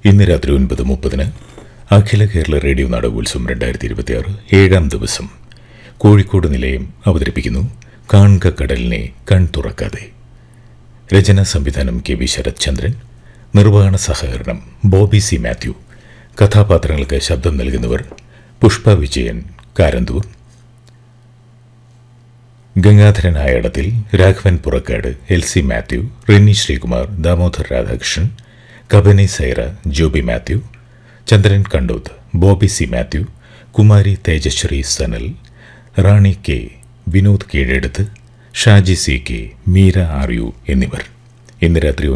ഇന്ന് രാത്രി ഒൻപത് മുപ്പതിന് അഖില കേരള റേഡിയോ നാടകോത്സവം രണ്ടായിരത്തി ഇരുപത്തിയാറ് ഏഴാം ദിവസം കോഴിക്കോട് നിലയം അവതരിപ്പിക്കുന്നു കാൺക കടലിനെ കൺ തുറക്കാതെ രചന സംവിധാനം കെ വി ശരത് ചന്ദ്രൻ നിർവഹണ സഹകരണം ബോബി സി മാത്യു കഥാപാത്രങ്ങൾക്ക് ശബ്ദം നൽകുന്നവർ Pushpa Vijayan Karanthur Gangadharan Ayadathil Raghavan Purakkad L C Mathew Rini Sreekumar Damodar Radhakrishnan Kabani Saira Joby Mathew Chandran Kandooth Bobby C Mathew Kumari Thejasree Sanal Rani K Vinod Keezhedath Shaji C K Meera R U എന്നിവർ ഇന്ന് രാത്രി